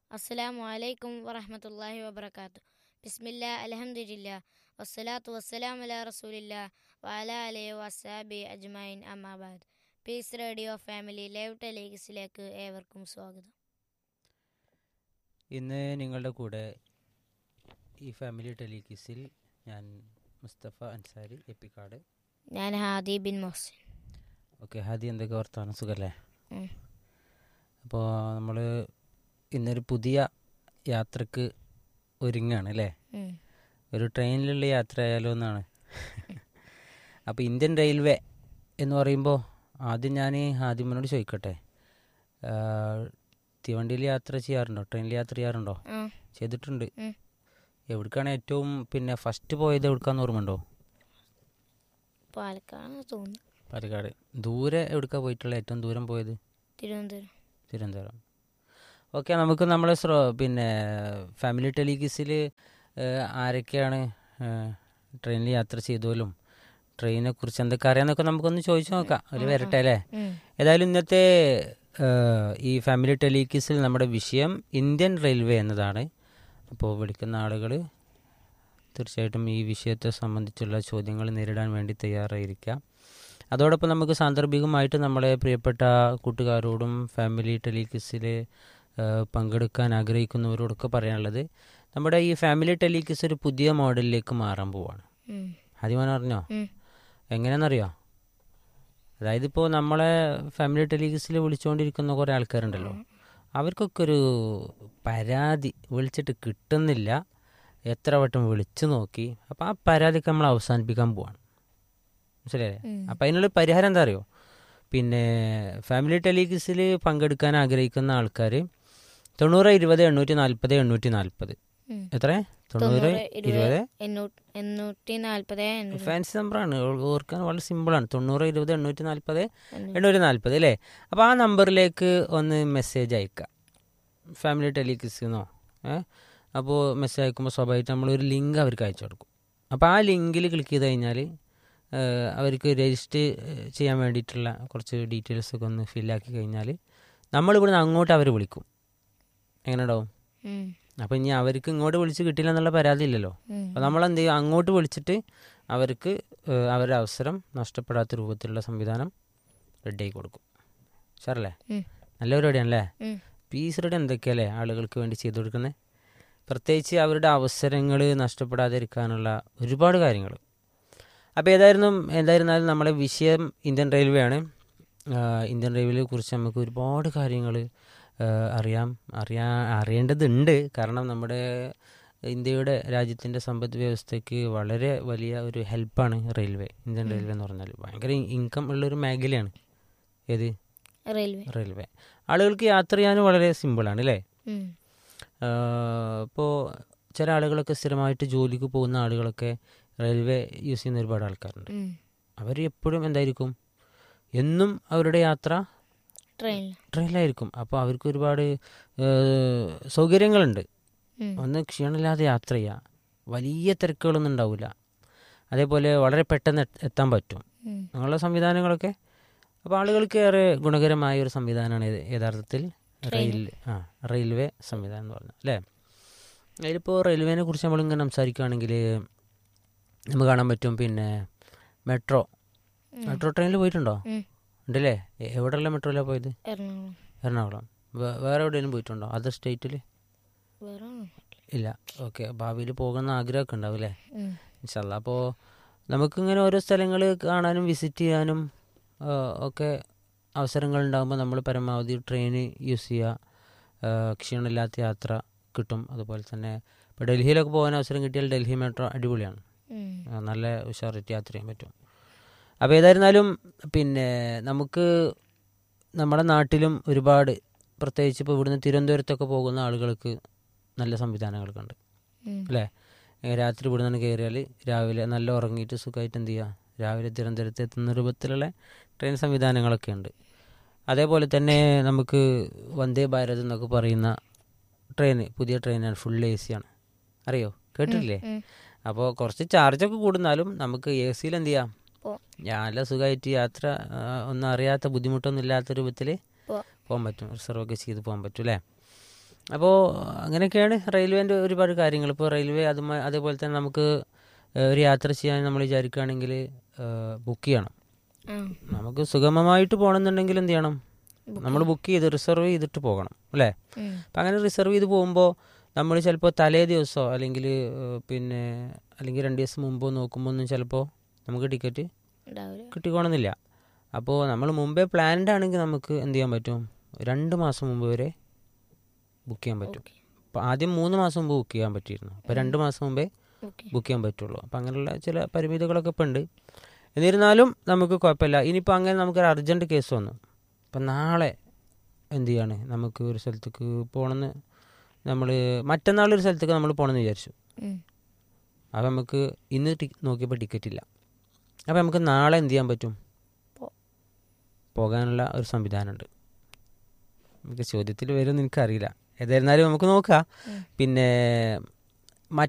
അസ്സലാമു അലൈക്കും വറഹമത്തല്ലാഹി വബർക്കാത്തു ബിസ്മില്ല അലഹമുല്ല വസ്സലാത്തു വസ്സലാം അല റസൂലില്ല വാല അലൈഹി വസാബി അജ്മൈൻ അമ്മാബാദ് പീസ് റേഡിയോ ഫാമിലി ലൈവ് ടെലിഗസിലേക്ക് ഏവർക്കും സ്വാഗതം ഇന്ന് നിങ്ങളുടെ കൂടെ ഈ ഫാമിലി ടെലികിസിൽ ഞാൻ മുസ്തഫ അൻസാരി എപ്പിക്കാട് ഞാൻ ഹാദി ബിൻ മൊഹ്സിൻ ഓക്കെ ഹാദി എന്തൊക്കെ വർത്താനം സുഖല്ലേ ഉം. അപ്പോൾ നമ്മൾ ഇന്നൊരു പുതിയ യാത്രക്ക് ഒരുങ്ങാണ് അല്ലേ ഉം. ഒരു ട്രെയിനിലുള്ള യാത്ര ആയാലോ എന്നാണ് അപ്പോൾ ഇന്ത്യൻ റെയിൽവേ എന്ന് പറയുമ്പോൾ ആദ്യം ഞാൻ ഹാദിമനോട് ചോദിക്കട്ടെ ആ, തീവണ്ടിയിൽ യാത്ര ചെയ്യാറുണ്ടോ ട്രെയിനിൽ യാത്ര ചെയ്യാറുണ്ടോ ആ ചെയ്തിട്ടുണ്ട് ഉം. എവിടേക്കാണ് ഏറ്റവും പിന്നെ ഫസ്റ്റ് പോയത് എവിടേക്കാന്ന് ഓർമ്മയുണ്ടോ പാലക്കാട് തോന്നുന്നു പാലക്കാട് ദൂരെ എവിടേക്കാ പോയിട്ടുള്ള ഏറ്റവും ദൂരം പോയത് തിരുവനന്തപുരം തിരുവനന്തപുരം ഓക്കെ നമുക്ക് നമ്മളെ ശ്രോ പിന്നെ ഫാമിലി ടെലിഗിസിൽ ആരൊക്കെയാണ് ട്രെയിനിൽ യാത്ര ചെയ്തോലും ട്രെയിനെ കുറിച്ച് എന്തൊക്കെ അറിയാമെന്നൊക്കെ നമുക്കൊന്ന് ചോദിച്ചു നോക്കാം ഒരു വരട്ടെ അല്ലേ ഉം. ഏതായാലും ഇന്നത്തെ ഏഹ്, ഈ ഫാമിലി ടെലിഗിസിൽ നമ്മുടെ വിഷയം ഇന്ത്യൻ റെയിൽവേ എന്നതാണ് അപ്പോൾ വിളിക്കുന്ന ആളുകൾ തീർച്ചയായിട്ടും ഈ വിഷയത്തെ സംബന്ധിച്ചുള്ള ചോദ്യങ്ങൾ നേരിടാൻ വേണ്ടി തയ്യാറായിരിക്കാം അതോടൊപ്പം നമുക്ക് സാന്ദർഭികമായിട്ട് നമ്മളെ പ്രിയപ്പെട്ട കൂട്ടുകാരോടും ഫാമിലി ടെലികിസിൽ പങ്കെടുക്കാൻ ആഗ്രഹിക്കുന്നവരോടൊക്കെ പറയാനുള്ളത് നമ്മുടെ ഈ ഫാമിലി ടെലികിസ് ഒരു പുതിയ മോഡലിലേക്ക് മാറാൻ പോവാണ് ഉം. ആദ്യമാൻ അറിഞ്ഞോ ഉം. എങ്ങനെയാണെന്നറിയോ അതായത് ഇപ്പോൾ നമ്മളെ ഫാമിലി ടെലിഗസിൽ വിളിച്ചുകൊണ്ടിരിക്കുന്ന കുറേ ആൾക്കാരുണ്ടല്ലോ അവർക്കൊക്കെ ഒരു പരാതി വിളിച്ചിട്ട് കിട്ടുന്നില്ല എത്ര വട്ടം വിളിച്ചു നോക്കി അപ്പോൾ ആ പരാതിക്ക് നമ്മൾ അവസാനിപ്പിക്കാൻ പോവാണ് മനസ്സിലായില്ലേ ഉം. അപ്പം അതിനുള്ള പരിഹാരം എന്താ അറിയോ പിന്നെ ഫാമിലി ടെലിഗസിൽ പങ്കെടുക്കാൻ ആഗ്രഹിക്കുന്ന ആൾക്കാർ തൊണ്ണൂറ് ഇരുപത് എണ്ണൂറ്റി നാൽപ്പത് എണ്ണൂറ്റി നാൽപ്പത് ഉം. എത്ര തൊണ്ണൂറ് തൊണ്ണൂറ് ഇരുപത് ഇരുപത് എണ്ണൂ- എണ്ണൂറ്റി നാൽപ്പത് എണ്ണൂറ്റി ഫാൻസി നമ്പറാണ് ഓർക്കാൻ വളരെ സിമ്പിളാണ് തൊണ്ണൂറ് ഇരുപത് എണ്ണൂറ്റി നാൽപ്പത് എണ്ണൂറ്റി എണ്ണൂറ്റി നാൽപ്പത് അല്ലേ അപ്പോൾ ആ നമ്പറിലേക്ക് ഒന്ന് മെസ്സേജ് അയക്കുക ഫാമിലി ടെലികിസിന്നോ ഏ അപ്പോൾ മെസ്സേജ് അയക്കുമ്പോൾ സ്വാഭാവികമായിട്ട് നമ്മളൊരു ലിങ്ക് അവർക്ക് അയച്ചു കൊടുക്കും അപ്പോൾ ആ ലിങ്കിൽ ക്ലിക്ക് ചെയ്ത് കഴിഞ്ഞാൽ അവർക്ക് രജിസ്റ്റർ ചെയ്യാൻ വേണ്ടിയിട്ടുള്ള കുറച്ച് ഡീറ്റെയിൽസ് ഒക്കെ ഒന്ന് ഫില്ലാക്കി കഴിഞ്ഞാൽ നമ്മളിവിടുന്ന് അങ്ങോട്ട് അവർ വിളിക്കും എങ്ങനെ ഉണ്ടാവും ഉം. അപ്പോൾ ഇനി അവർക്ക് ഇങ്ങോട്ട് വിളിച്ച് കിട്ടില്ല എന്നുള്ള പരാതി ഇല്ലല്ലോ ഉം. അപ്പോൾ നമ്മൾ എന്ത് ചെയ്യും അങ്ങോട്ട് വിളിച്ചിട്ട് അവർക്ക് ഏഹ്, അവരുടെ അവസരം നഷ്ടപ്പെടാത്ത രൂപത്തിലുള്ള സംവിധാനം റെഡിയാക്കി കൊടുക്കും ഷാറല്ലേ ഉം. നല്ല പരിപാടിയാണല്ലേ ഉം. പീസ് റെഡി എന്തൊക്കെയല്ലേ ആളുകൾക്ക് വേണ്ടി ചെയ്തു കൊടുക്കുന്നത് പ്രത്യേകിച്ച് അവരുടെ അവസരങ്ങൾ നഷ്ടപ്പെടാതിരിക്കാനുള്ള ഒരുപാട് കാര്യങ്ങൾ അപ്പോൾ ഏതായിരുന്നു എന്തായിരുന്നാലും നമ്മളെ വിഷയം ഇന്ത്യൻ റെയിൽവേ ആണ് ആഹ് ഇന്ത്യൻ റെയിൽവേയെ കുറിച്ച് നമുക്ക് ഒരുപാട് കാര്യങ്ങൾ അറിയാം അറിയാ അറിയേണ്ടതുണ്ട് കാരണം നമ്മുടെ ഇന്ത്യയുടെ രാജ്യത്തിൻ്റെ സമ്പദ് വ്യവസ്ഥയ്ക്ക് വളരെ വലിയ ഒരു ഹെൽപ്പാണ് റെയിൽവേ ഇന്ത്യൻ റെയിൽവേ എന്ന് പറഞ്ഞാൽ ഭയങ്കര ഇൻകം ഉള്ളൊരു മേഖലയാണ് ഏത് റെയിൽവേ റെയിൽവേ ആളുകൾക്ക് യാത്ര ചെയ്യാനും വളരെ സിമ്പിളാണ് അല്ലേ ഉം. ഇപ്പോൾ ചില ആളുകളൊക്കെ സ്ഥിരമായിട്ട് ജോലിക്ക് പോകുന്ന ആളുകളൊക്കെ റെയിൽവേ യൂസ് ചെയ്യുന്ന ഒരുപാട് ആൾക്കാരുണ്ട് ഉം. അവർ എപ്പോഴും എന്തായിരിക്കും എന്നും അവരുടെ യാത്ര ട്രെയിനിൽ ട്രെയിനിലായിരിക്കും അപ്പോൾ അവർക്ക് ഒരുപാട് ഏഹ്, സൗകര്യങ്ങളുണ്ട് ഉം. ഒന്ന് ക്ഷീണമില്ലാതെ യാത്ര ചെയ്യുക വലിയ തിരക്കുകളൊന്നും ഉണ്ടാവില്ല അതേപോലെ വളരെ പെട്ടെന്ന് എത്ത- എത്താൻ പറ്റും ഉം. അങ്ങനെയുള്ള സംവിധാനങ്ങളൊക്കെ അപ്പോൾ ആളുകൾക്ക് ഏറെ ഗുണകരമായ ഒരു സംവിധാനമാണ് ഇത് യഥാർത്ഥത്തിൽ റെയിൽ ആ റെയിൽവേ സംവിധാനം എന്ന് പറഞ്ഞാൽ അല്ലേ അതിലിപ്പോൾ റെയിൽവേനെ കുറിച്ച് നമ്മളിങ്ങനെ സംസാരിക്കുകയാണെങ്കിൽ നമുക്ക് കാണാൻ പറ്റും പിന്നെ മെട്രോ മെട്രോ ട്രെയിനിൽ പോയിട്ടുണ്ടോ ഉം. ഉണ്ടല്ലേ എ- എവിടെയുള്ള മെട്രോയിലാണ് പോയത് എറണാകുളം എറണാകുളം വേ- വേറെ എവിടെയെങ്കിലും പോയിട്ടുണ്ടോ അതർ സ്റ്റേറ്റിൽ വേറെ ഇല്ല ഓക്കെ ഭാവിയിൽ പോകുന്ന ആഗ്രഹമൊക്കെ ഉണ്ടാവും അല്ലേ ഉം. ഇൻഷല്ല അപ്പോൾ നമുക്കിങ്ങനെ ഓരോ സ്ഥലങ്ങൾ കാണാനും വിസിറ്റ് ചെയ്യാനും ആ, ഒക്കെ അവസരങ്ങൾ ഉണ്ടാകുമ്പോൾ നമ്മൾ പരമാവധി ട്രെയിൻ യൂസ് ചെയ്യുക ആ, ക്ഷീണമില്ലാത്ത യാത്ര കിട്ടും അതുപോലെ തന്നെ ഇപ്പോൾ ഡൽഹിയിലൊക്കെ പോകാൻ അവസരം കിട്ടിയാൽ ഡൽഹി മെട്രോ അടിപൊളിയാണ് ഉം. ആ, നല്ല ഉഷാറായിട്ട് യാത്ര ചെയ്യാൻ പറ്റും അപ്പോൾ ഏതായിരുന്നാലും പിന്നെ നമുക്ക് നമ്മുടെ നാട്ടിലും ഒരുപാട് പ്രത്യേകിച്ച് ഇപ്പോൾ ഇവിടുന്ന് തിരുവനന്തപുരത്തൊക്കെ പോകുന്ന ആളുകൾക്ക് നല്ല സംവിധാനങ്ങളൊക്കെ ഉണ്ട് ഉം. അല്ലേ ഏ, രാത്രി ഇവിടെ നിന്ന് കയറിയാൽ രാവിലെ നല്ല ഉറങ്ങിയിട്ട് സുഖമായിട്ട് എന്ത് ചെയ്യുക രാവിലെ തിരുവനന്തപുരത്ത് എത്തുന്ന രൂപത്തിലുള്ള ട്രെയിൻ സംവിധാനങ്ങളൊക്കെ ഉണ്ട് അതേപോലെ തന്നെ നമുക്ക് വന്ദേ ഭാരത് എന്നൊക്കെ പറയുന്ന ട്രെയിൻ പുതിയ ട്രെയിനാണ് ഫുൾ എ സി ആണ് അറിയോ കേട്ടിട്ടില്ലേ ഉം. അപ്പോൾ കുറച്ച് ചാർജൊക്കെ കൂടുന്നാലും നമുക്ക് എ സിയിൽ എന്ത് ചെയ്യാം പോ. നല്ല സുഖമായിട്ട് യാത്ര ആ, ഒന്നും അറിയാത്ത ബുദ്ധിമുട്ടൊന്നും ഇല്ലാത്ത രൂപത്തിൽ പോ. പോകാൻ പറ്റും റിസർവ് ഒക്കെ ചെയ്ത് പോകാൻ പറ്റും അല്ലേ അപ്പോൾ അങ്ങനെയൊക്കെയാണ് റെയിൽവേൻ്റെ ഒരുപാട് കാര്യങ്ങൾ ഇപ്പോൾ റെയിൽവേ അതുമായി അതേപോലെ തന്നെ നമുക്ക് ഏഹ്, ഒരു യാത്ര ചെയ്യാൻ നമ്മൾ വിചാരിക്കുകയാണെങ്കിൽ ബുക്ക് ചെയ്യണം ആ നമുക്ക് സുഗമമായിട്ട് പോകണമെന്നുണ്ടെങ്കിൽ എന്ത് ചെയ്യണം നമ്മൾ ബുക്ക് ചെയ്ത് റിസർവ് ചെയ്തിട്ട് പോകണം അല്ലേ ഉം. അപ്പം അങ്ങനെ റിസർവ് ചെയ്ത് പോകുമ്പോൾ നമ്മൾ ചിലപ്പോൾ തലേ ദിവസമോ അല്ലെങ്കിൽ പിന്നെ അല്ലെങ്കിൽ രണ്ട് ദിവസം മുമ്പോ നോക്കുമ്പോൾ ഒന്നും ചിലപ്പോൾ നമുക്ക് ടിക്കറ്റ് ഉണ്ടാവില്ല കിട്ടിക്കോണമെന്നില്ല അപ്പോൾ നമ്മൾ മുമ്പേ പ്ലാൻഡ് ആണെങ്കിൽ നമുക്ക് എന്ത് ചെയ്യാൻ പറ്റും രണ്ട് മാസം മുമ്പ് വരെ ബുക്ക് ചെയ്യാൻ പറ്റും ഓക്കെ അപ്പോൾ ആദ്യം മൂന്ന് മാസം മുമ്പ് ബുക്ക് ചെയ്യാൻ പറ്റിയിരുന്നു അപ്പോൾ രണ്ട് മാസം മുമ്പേ ഓക്കെ ബുക്ക് ചെയ്യാൻ പറ്റുള്ളൂ അപ്പം അങ്ങനെയുള്ള ചില പരിമിതികളൊക്കെ ഇപ്പം ഉണ്ട് എന്നിരുന്നാലും നമുക്ക് കുഴപ്പമില്ല ഇനിയിപ്പോൾ അങ്ങനെ നമുക്കൊരു അർജൻറ്റ് കേസ് വന്നു അപ്പം നാളെ എന്ത് ചെയ്യാണ് നമുക്ക് ഒരു സ്ഥലത്തേക്ക് പോകണമെന്ന് നമ്മൾ മറ്റന്നാൾ ഒരു സ്ഥലത്തേക്ക് നമ്മൾ പോകണമെന്ന് വിചാരിച്ചു ഉം. അപ്പം നമുക്ക് ഇന്ന് ടി നോക്കിയപ്പോൾ ടിക്കറ്റ് ഇല്ല അപ്പം നമുക്ക് നാളെ എന്ത് ചെയ്യാൻ പറ്റും പോ- പോകാനുള്ള ഒരു സംവിധാനമുണ്ട് നമുക്ക് ചോദ്യത്തിൽ വരുമെന്ന് എനിക്കറിയില്ല ഏതായിരുന്നാലും നമുക്ക് നോക്കാം ഉം. പിന്നെ